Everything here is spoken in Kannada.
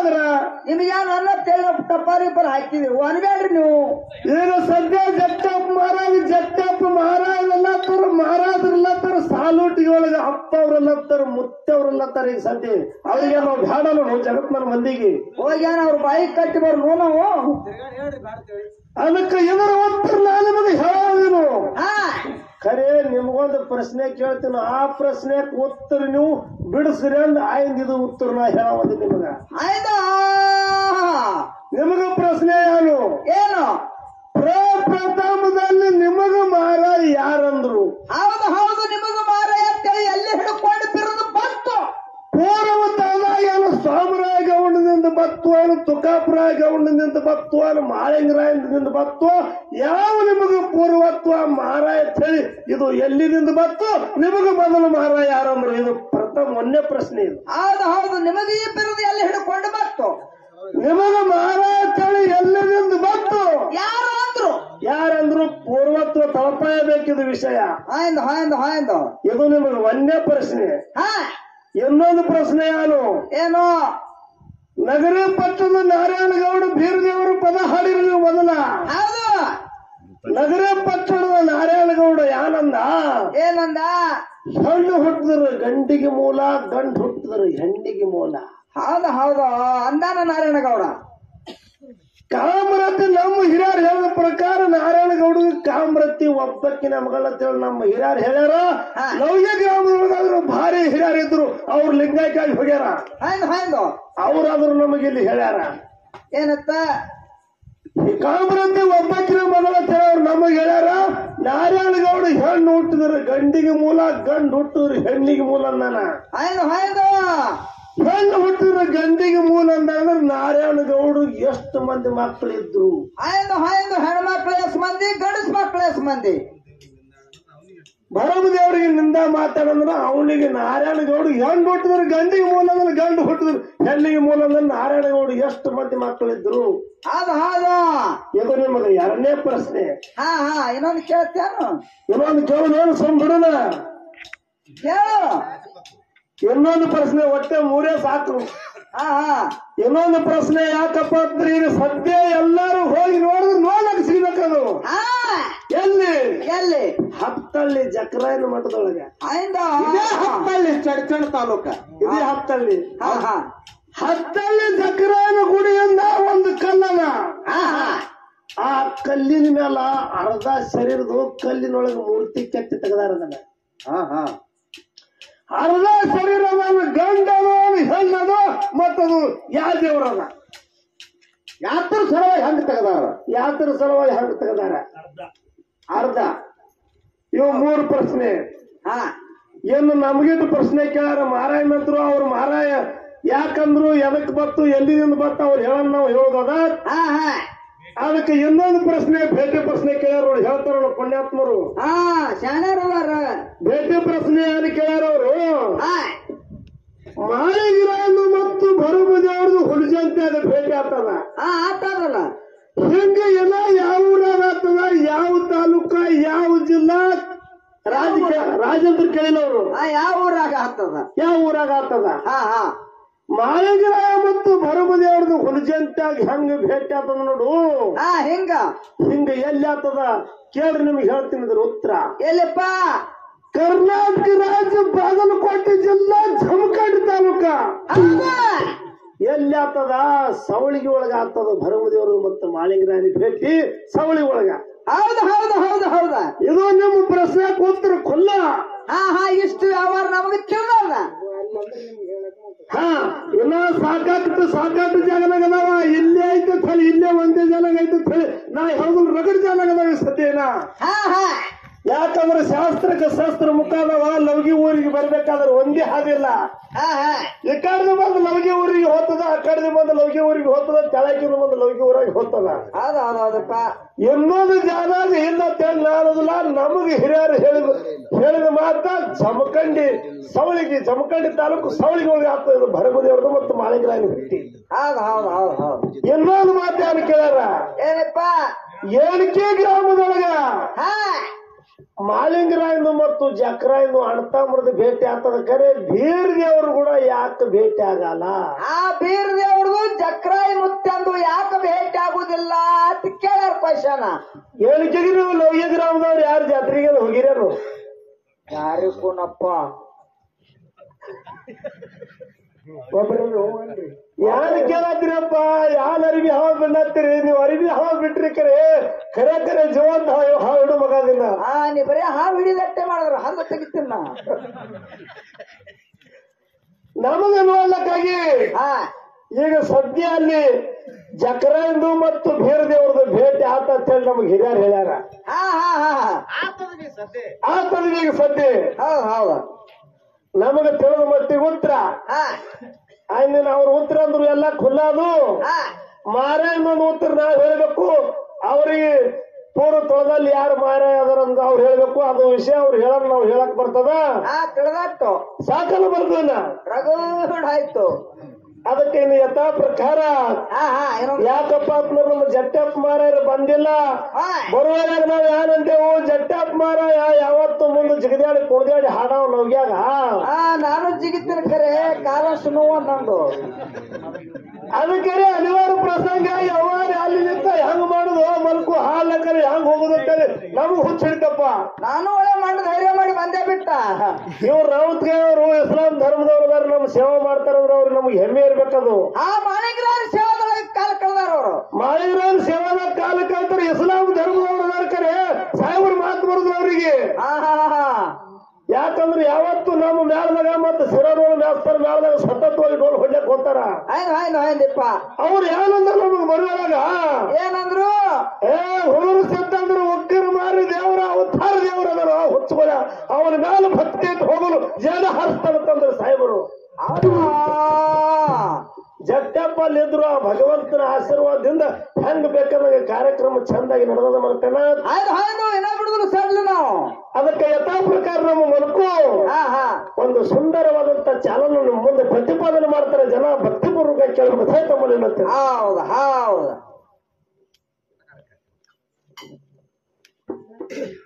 ಹೇಳಿದ್ರ ನಿಮ್ಗೇನು ಅನ್ನ ತೆಳ್ಳ ಟಪ್ಪಾರಿ ಇಬ್ಬರು ಹಾಕಿದೀವಿ ಅನ್ಬೇಡ್ರಿ ನೀವು ಈಗ ಸದ್ಯ ಜಟ್ಟಪ್ಪ ಮಹಾರಾಜ್ ಜಟ್ಟಪ್ಪ ಮಹಾರಾಜ್ ಎಲ್ಲತ್ತಾರ ಮಹಾರಾಜರೆಲ್ಲತ್ತಾರ ಸಾಲೂಟಿಗೆ ಒಳಗ ಅಪ್ಪ ಅವ್ರೆಲ್ಲತ್ತಾರ ಮುತ್ತೆ ಅವ್ರೆಲ್ಲತ್ತಾರ ಈಗ ಸದ್ಯ ಅವ್ರಿಗೆ ನಾವು ಬೇಡ ನಾವು ಜಗತ್ನ ಮಂದಿಗೆ ಹೋಗ್ಯಾನ ಅವ್ರ ಬಾಯಿ ಕಟ್ಟಿ ಬರ್ನು ನಾವು ಅದಕ್ಕೆ ಇದರ ಉತ್ತರ ನಾನು ನಿಮಗೆ ಹೇಳೋದೇನು ಹಾ ಖರೆ ನಿಮ್ಗೊಂದು ಪ್ರಶ್ನೆ ಕೇಳ್ತೀನಿ ಆ ಪ್ರಶ್ನೆ ಉತ್ತರ ನೀವು ಬಿಡಿಸ್ರಿ ಅಂದ್ ಆಯ್ದ ಇದು ಉತ್ತರ ನಾ ಹೇಳೋದು ನಿಮಗ ಆಯ್ತಾ ನಿಮಗ ಪ್ರಶ್ನೆ ಏನು ಏನು ಪ್ರಪ್ರಥಮದಲ್ಲಿ ನಿಮಗ ಮಹಾರಾಜ ಯಾರಂದ್ರು ಹೌದು ಹೌದು ನಿಮಗೂ ಮಾರ ಅಂತೇಳಿ ಎಲ್ಲಿ ಹಿಡ್ಕೊಂಡು ಬಿರೋದು ಬಂತು ಪೂರ್ವತಾದಾಗ ಏನು ಸ್ವಾಮರಾಯ ಗೌಂಡದಿಂದ ಬತ್ತು ಏನು ತುಕಾಪುರಾಯ ಗೌಂಡದಿಂದ ಬತ್ತು ಏನು ಮಾಳಿಂಗರಾಯದಿಂದ ಬತ್ತು ಯಾವ ನಿಮಗೆ ಪೂರ್ವತ್ವ ಮಹಾರಾಯ ಹೇಳಿ ಇದು ಎಲ್ಲಿದಿಂದ ಬತ್ತು ನಿಮಗೆ ಮೊದಲು ಮಹಾರಾಯ ಯಾರಂದ್ರು ಇದು ಪ್ರಥಮ ಒಂದೇ ಪ್ರಶ್ನೆ ಇದು ಹೌದು ಹೌದು ನಿಮಗೆ ಈ ಬಿರುದು ಎಲ್ಲಿ ಹಿಡ್ಕೊಂಡು ಬಂತು ನಿಮಗೆ ಮಹಾರಾಯ ಹೇಳಿ ಎಲ್ಲಿದಿಂದ ಬತ್ತು ಯಾರು ಅಂದ್ರು ಯಾರಂದ್ರು ಪೂರ್ವತ್ವ ತಲಪಾಯಬೇಕಿದು ವಿಷಯ ಹಾಯ್ದು ಹಾಯ್ದು ಹಾಯ್ದು ಇದು ನಿಮಗೆ ಒಂದೇ ಪ್ರಶ್ನೆ ಹಾ ಇನ್ನೊಂದು ಪ್ರಶ್ನೆ ಏನು ಏನು ನಗರ ಪಟ್ಟಣದ ನಾರಾಯಣಗೌಡ ಬೀರದೇವರು ಪದ ಹಾಡಿರಿ ನೀವು ಮೊದಲ ಹೌದು ನಗರ ಪಟ್ಟಣದ ನಾರಾಯಣಗೌಡ ಯಾನಂದ ಏನಂದ ಹೆಣ್ಣು ಹುಟ್ಟಿದ್ರ ಗಂಡಿಗೆ ಮೂಲ ಗಂಡು ಹುಟ್ಟಿದ್ರ ಹೆಣ್ಣಿಗೆ ಮೂಲ ಹೌದು ಹೌದು ಅಂದಾನ ನಾರಾಯಣಗೌಡ ಕಾಮರತಿ ನಮ್ಮ ಹಿರಿಯರು ಹೇಳಿದ ಪ್ರಕಾರ ನಾರಾಯಣಗೌಡ ಕಾಮರತಿ ಒಬ್ಬಕ್ಕಿನ ಮಗಳ ಅಂತೇಳಿ ನಮ್ಮ ಹಿರಿಯರು ಹೇಳ್ಯಾರ ಹಾ. ಲವ್ಯ ಗ್ರಾಮದೊಳಗಾದ್ರು ಭಾರಿ ಹಿರಿಯರು ಇದ್ರು ಅವ್ರು ಲಿಂಗಾಯ್ಕಾಗಿ ಹೋಗ್ಯಾರ ಹಾಯ್ದು ಹಾಯ್ದು ಅವ್ರಾದ್ರು ನಮಗೆ ಇಲ್ಲಿ ಹೇಳ್ಯಾರ ಏನತ್ತ ಈ ಕಾಮರಂತೆ ಒಬ್ಬಕ್ಕಿನ ಮಗಳ ಅವ್ರು ನಮಗೆ ಹೇಳ್ಯಾರ ನಾರಾಯಣಗೌಡ ಹೆಣ್ಣು ಹುಟ್ಟಿದ್ರೆ ಗಂಡಿಗೆ ಮೂಲ ಗಂಡು ಹುಟ್ಟಿದ್ರೆ ಹೆಣ್ಣಿಗೆ ಮೂಲ ಅಂದಾನ ಹಾಯ್ದು ಹಾಯ್ದು ಹೆಣ್ಣು ಹುಟ್ಟಿದ್ರೆ ಗಂಡಿಗೆ ಮೂಲ ಅಂದಾಗ ನಾರಾಯಣಗೌಡ ಎಷ್ಟು ಮಂದಿ ಮಕ್ಕಳಿದ್ರು ಹಾಯ್ದು ಹಾಯ್ದು ಹೆಣ್ಮಕ್ಳು ಎಸ್ ಮಂದಿ ಗಂಡಸ್ ಮಕ್ಳು ಎಸ್ ಮಂದಿ ದೇವರಿಗೆ ನಿಂದ ಮಾತಾಡಂದ್ರ ಅವನಿಗೆ ನಾರಾಯಣಗೌಡ ಹೆಣ್ಣು ಹುಟ್ಟಿದ್ರೆ ಗಂಡಿಗೆ ಮೂಲ ಅಂದ್ರೆ ಗಂಡು ಹುಟ್ಟಿದ್ರೆ ಹೆಣ್ಣಿಗೆ ಮೂಲ ಅಂದ್ರೆ ನಾರಾಯಣಗೌಡ ಎಷ್ಟು ಮಂದಿ ಮಕ್ಕಳಿದ್ರು ಹೌದು ಹೌದು ಇದು ನಿಮಗೆ ಎರಡನೇ ಪ್ರಶ್ನೆ ಹಾ ಹಾ ಇನ್ನೊಂದು ಕೇಳ್ತೇನು ಇನ್ನೊಂದು ಕೇಳೋಣ ಸಂಬಿಡೋಣ ಕೇಳು ಇನ್ನೊಂದು ಪ್ರಶ್ನೆ ಒಟ್ಟೆ ಮೂರೇ ಸಾಕು ಹಾ ಹಾ ಇನ್ನೊಂದು ಪ್ರಶ್ನೆ ಯಾಕಪ್ಪ ಅಂದ್ರೆ ಈಗ ಸದ್ಯ ಎಲ್ಲರೂ ಹೋಗಿ ನೋಡಿದ್ರೆ ನೋಡಕ್ ಸಿಗ್ಬೇಕದು ಹಾ ಎಲ್ಲಿ ಎಲ್ಲಿ ಹತ್ತಳ್ಳಿ ಜಕ್ರಾಯನ ಮಠದೊಳಗೆ ಆಯ್ದ ಇದೇ ಹತ್ತಳ್ಳಿ ಚಡ್ಚಣ ತಾಲೂಕ ಇದೇ ಹತ್ತಳ್ಳಿ ಹಾ ಹಾ ಹತ್ತಳ್ಳಿ ಜಕ್ರಾಯನ ಗುಡಿಯಿಂದ ಒಂದು ಕಲ್ಲನ ಹಾ ಹಾ ಆ ಕಲ್ಲಿನ ಮೇಲ ಅರ್ಧ ಶರೀರದು ಕಲ್ಲಿನೊಳಗೆ ಮೂರ್ತಿ ಕೆತ್ತಿ ತೆಗೆದಾರ ಅದನ್ನ ಹಾ ಹಾ ಅರ್ಧ ಶರೀರದ ಗಂಡದು ಹೆಣ್ಣದು ಮತ್ತದು ಯಾವ ದೇವರದ ಯಾತ್ರ ಸಲುವಾಗಿ ಹಂಗ ತೆಗದಾರ ಯಾತ್ರ ಸಲುವಾಗಿ ಹಂಗ ತೆಗೆದಾರ ಅರ್ಧ ಇವು ಮೂರು ಪ್ರಶ್ನೆ ಹಾ ಏನು ನಮಗಿದು ಪ್ರಶ್ನೆ ಕೇಳಾರ ಮಾರಾಯ ಮಂತ್ರು ಅವ್ರ ಮಾರಾಯ ಯಾಕಂದ್ರು ಎದಕ್ ಬತ್ತು ಎಲ್ಲಿದಿಂದ ಬತ್ತ ಅವ್ರು ಹೇಳೋದ್ ನಾವು ಹೇಳೋದದ ಹಾ ಹಾ ಅದಕ್ಕೆ ಇನ್ನೊಂದು ಪ್ರಶ್ನೆ ಭೇಟಿ ಪ್ರಶ್ನೆ ಕೇಳ್ಯಾರ ಅವ್ರು ಹೇಳ್ತಾರ ಅವ್ರು ಪುಣ್ಯಾತ್ಮರು ಹಾ ಶಾಣ್ಯಾರಲ್ಲಾರ ಭೇಟಿ ಪ್ರಶ್ನೆ ಏನು ಕೇಳ್ಯಾರ ಅವರು ಹಾ ಮಾಳಿಗಿರಾಯನು ಮತ್ತು ಭರಮದೇವ್ರದ್ದು ಹುಲಿಜಂತೆ ಅದು ಭೇಟಿ ಆಗ್ತದ ಹಾ ಆತಾರಲ್ಲ ಹಿಂಗ ಎಲ್ಲ ಯಾವ ಊರಾಗ ಆಗ್ತದ ಯಾವ ತಾಲೂಕ ಯಾವ ಜಿಲ್ಲಾ ರಾಜ ರಾಜೇಂದ್ರ ಕೇಳಿಲ್ಲ ಅವರು ಹಾ ಯಾವ ಊರಾಗ ಆಗ್ತದ ಯಾವ ಊರಾಗ ಆಗ್ತದ ಹಾ ಹಾ ಮಾಳಿಗಿರಾಯ ಮತ್ತು ಭರಮದೇವ್ರದ್ದು ಹುಲಿಜಂತಾಗಿ ಹೆಂಗ ಭೇಟಿ ಆಗ್ತದ ನೋಡು ಹಾ ಹಿಂಗ ಹಿಂಗ ಎಲ್ಲಿ ಆಗ್ತದ ಕೇಳ್ರಿ ನಿಮ್ಗೆ ಹೇಳ್ತೀನಿ ಇದ್ರ ಉತ್ತರ ಎಲ್ಲಿಪ್ಪ ಕರ್ನಾಟಕ ರಾಜ್ಯ ಬಾಗಲಕೋಟೆ ಜಿಲ್ಲಾ ಜಮಖಂಡಿ ತಾಲೂಕ ಹೌದಾ? ಎಲ್ಲಿ ಆಗ್ತದ ಸವಳಿಗೆ ಒಳಗ ಆಗ್ತದ ಭರಮದೇವರು ಮತ್ತು ಮಾಳಿಂಗರಾಯನಿ ಭೇಟಿ ಸವಳಿ ಒಳಗ ಹೌದು ಹೌದು ಹೌದು ಹೌದಾ ಇದು ನಿಮ್ಮ ಪ್ರಶ್ನೆ ಉತ್ತರ ಖುಲ್ಲ ಹಾ ಹಾ ಇಷ್ಟು ವ್ಯವಹಾರ ನಮಗೆ ತಿಳಿದಲ್ಲ ಹಾ ಇನ್ನ ಸಾಕಾಗ್ತು ಸಾಕಾಗ್ತು ಜಾಗನಾಗ ಅದಾವ ಇಲ್ಲೇ ಐತೆ ಥಳಿ ಇಲ್ಲೇ ಒಂದೇ ಜಾಗ ಐತೆ ಥಳಿ ನಾ ಯಾವ್ದು ರಗಡ್ ಜಾಗ ಅದಾವ ಸದ್ಯನ ಹಾ ಹಾ ಯಾಕಂದ್ರೆ ಶಾಸ್ತ್ರಕ್ಕೆ ಶಾಸ್ತ್ರ ಮುಖ ಅದಾವ ಲವಗಿ ಊರಿಗೆ ಬರ್ಬೇಕಾದ್ರೆ ಒಂದೇ ಹಾದಿಲ್ಲ ಹಾ ಹಾ ಈ ಕಡೆದು ಬಂದು ಲವಗಿ ಊರಿಗೆ ಹೋಗ್ತದ ಆ ಕಡೆದು ಬಂದು ಲವಗಿ ಊರಿಗೆ ಹೋಗ್ತದ ತೆಳಕಿನ ಬಂದು ಲವಗಿ ಊರಾಗ ಹೋಗ್ತದ ಹೌದು ಹೌದು ಹೌದಪ್ಪ ಇನ್ನೊಂದು ಜಾಗ ಇಲ್ಲ ನಾನೋದಿಲ್ಲ ನಮಗೆ ಹಿರಿಯರು ಹೇಳಿದ ಹೇಳಿದ ಮಾತ ಜಮಖಂಡಿ ಸವಳಿಗೆ ಜಮಖಂಡಿ ತಾಲೂಕು ಸವಳಿಗೆ ಹೋಗಿ ಆಗ್ತದೆ ಇದು ಭರಗುದೇವ್ರದ್ದು ಮತ್ತು ಮಾಳಿಗ್ರಾಯನ ಹುಟ್ಟಿ ಹೌದು ಹೌದು ಹೌದು ಹೌದು ಇನ್ನೊಂದು ಮಾತು ಯಾರು ಕೇಳ್ಯಾರ ಏನಪ್ಪ ಏಣಿಕೆ ಗ್ರಾಮದೊಳಗ ಹಾ ಮಾಲಿಂಗರಾಯನು ಮತ್ತು ಜಕ್ರಾಯನು ಅಣ್ತಾಮ್ರದ ಭೇಟಿ ಆಗ್ತದ ಕರೆ ಬೀರ್ ದೇವರು ಕೂಡ ಯಾಕೆ ಭೇಟಿ ಆಗಲ್ಲ ಆ ಬೀರ್ ದೇವ್ರದು ವೇಷನ ಹೇಳಿಕೆಗೆ ನೀವು ಲವ್ಯ ಗ್ರಾಮದವ್ರು ಯಾರು ಜಾತ್ರೆಗೆ ಹೋಗಿರೇನು ಯಾರಿಗೂನಪ್ಪ ಯಾರು ಕೇಳತ್ತೀರಪ್ಪ ಯಾನ್ ಅರಿವಿ ಹಾವ ಬಿಡತ್ತೀರಿ ನೀವು ಅರಿವಿ ಹಾವ ಬಿಟ್ರಿ ಕರೆ ಖರೆ ಖರೆ ಜೀವಂತ ಹಾವು ಹಾವಿಡು ಮಗದಿನ ಆ ನೀ ಬರೀ ಹಾವು ಹಿಡಿದಟ್ಟೆ ಮಾಡಿದ್ರ ಹಂಗ ತೆಗಿತೀನ ನಮಗ ನೋಡ್ಲಕ್ಕಾಗಿ ಹಾ ಈಗ ಸದ್ಯ ಅಲ್ಲಿ ಜಕರಂದು ಮತ್ತು ಭೀರ ದೇವ್ರದ್ದು ಭೇಟಿ ಆತ ಅಂತ ಹೇಳಿ ನಮ್ಗೆ ಹಿರಿಯರು ಹೇಳ್ಯಾರ ಹಾ ಹಾ ಹಾ ಆತದ ಈಗ ಸದ್ಯ ಹೌದ್ ಹೌದು ನಮಗ ತಿಳಿದ ಮಟ್ಟಿಗೆ ಉತ್ತರ ಹಾ ಆಯ್ನ ಅವ್ರ ಉತ್ತರ ಅಂದ್ರು ಎಲ್ಲ ಖುಲ್ಲಾದು ಹಾ ಮಾರಾಯಣ್ಣನ ಉತ್ತರ ನಾವ್ ಹೇಳ್ಬೇಕು ಅವ್ರಿಗೆ ಪೂರ್ವ ತೊಳದಲ್ಲಿ ಯಾರು ಮಾರಾಯ ಅದರ ಅಂತ ಅವ್ರು ಹೇಳ್ಬೇಕು ಅದು ವಿಷಯ ಅವ್ರು ಹೇಳಕ್ ನಾವ್ ಹೇಳಕ್ ಬರ್ತದ ಹಾ ತಿಳಿದಟ್ಟು ಸಾಕಲ್ಲ ಬರ್ತದ ರಗಡ್ ಆಯ್ತು ಅದಕ್ಕೆ ಇನ್ನು ಯಥಾ ಪ್ರಕಾರ ಹಾ ಹಾ ಏನೋ ಯಾಕಪ್ಪ ಅಂತಂದ್ರೆ ನಮ್ಮ ಜಟ್ಟಪ್ಪ ಮಾರಾಯರು ಬಂದಿಲ್ಲ ಹಾ ಬರುವಾಗ ನಾವ್ ಏನಂತೇವು ಜಟ್ಟಪ್ಪ ಮಾರಾಯ ಯಾವತ್ತು ಮುಂದೆ ಜಿಗದಾಡಿ ಕುಡ್ದಾಡಿ ಹಾಡವ್ ನವ್ಯಾಗ ಹಾ ನಾನು ಜಿಗಿತೀನಿ ಖರೆ ಕಾಲ ಸುನುವ ನಂದು ಅದಕ್ಕೆ ಅನಿವಾರ್ಯ ಪ್ರಸಂಗ ಯಾವಾಗ ಅಲ್ಲಿ ನಿಂತ ಹೆಂಗ್ ಮಾಡುದು ಮಲ್ಕು ಹಾಲಕ್ಕರೆ ಹೆಂಗ್ ಹೋಗುದು ಅಂತೇಳಿ ನಮಗ್ ಹುಚ್ಚಿಡ್ತಪ್ಪ ನಾನು ಒಳ್ಳೆ ಮಾಡಿ ಧೈರ್ಯ ಮಾಡಿ ಬಂದೇ ಬಿಟ್ಟ ಇವ್ರು ರಾವತ್ಗೆ ಅವರು ಇಸ್ಲಾಂ ಧರ್ಮದವ್ರದಾರ ನಮ್ ಸೇವೆ ಮಾಡ್ತಾರಂದ್ರ ಅವ್ರು ನಮ್ಗೆ ಹೆಮ್ಮೆ ಇರ್ಬೇಕದು ಆ ಮಾಣಿಗ್ರಾರ ಸೇವಾದೊಳಗೆ ಕಾಲ ಕಳೆದಾರ ಅವರು ಮಾಳಿಗ್ರಾಮ್ ಸೇವಾದ ಕಾಲಕ್ಕೆ ಅಂತಾರೆ ಇಸ್ಲಾಂ ಧರ್ಮದವ್ರದಾರ ಕರೆ ಸಾಹೇಬ್ರ ಮಾತು ಬರುದು ಅವ್ರಿಗೆ ಹಾ ಹಾ ಹಾ ಯಾಕಂದ್ರೆ ಯಾವತ್ತು ನಮ್ಮ ಮ್ಯಾಲ್ದಾಗ ಮತ್ತೆ ಸಿರೋಡೋಳು ಮ್ಯಾಸ್ತಾರ ಮ್ಯಾಲ್ದಾಗ ಸತತವಾಗಿ ಡೋಲ್ ಹೊಡ್ಲಕ್ ಹೋಗ್ತಾರ ಆಯ್ತು ಆಯ್ತು ಆಯ್ತಪ್ಪ ಅವ್ರು ಏನಂದ್ರ ನಮಗ್ ಬರುವಾಗ ಏನಂದ್ರು ಏ ಹುಡುಗರು ಸತ್ತಂದ್ರು ಒಕ್ಕರ ಮಾರಿ ದೇವರ ಅವತಾರ ದೇವರ ಅದರ ಹುಚ್ಚುಗಳ ಅವನ ಮ್ಯಾಲ ಭಕ್ತಿ ಇಟ್ಟು ಹೋಗಲು ಜನ ಹರಿಸ್ತಾನಂತಂದ್ರೆ ಸಾಹೇಬರು ಜಗ್ಗಪ್ಪ ಅಲ್ಲಿದ್ರು ಆ ಭಗವಂತನ ಆಶೀರ್ವಾದದಿಂದ ಹೆಂಗ್ ಬೇಕಾದಂಗೆ ಕಾರ್ಯಕ್ರಮ ಚಂದಾಗಿ ನಡೆದ ಮಾಡ್ತಾನ ಆಯ್ತು ಆಯ್ತು ಏನ ಬಿಡುದ್ರು ಸಡ್ಲು ನಾವು ಅದಕ್ಕೆ ಯಥಾ ಪ್ರಕಾರ ನಮ್ಮ ಮನಕು ಹಾ ಹಾ ಒಂದು ಸುಂದರವಾದಂತ ಚಾಲನ ನಮ್ಮ ಮುಂದೆ ಪ್ರತಿಪಾದನೆ ಮಾಡ್ತಾರೆ ಜನ ಭಕ್ತಿಪೂರ್ವಕ ಕೇಳಬೇಕು ತಮ್ಮಲ್ಲಿ ಹೌದು ಹೌದು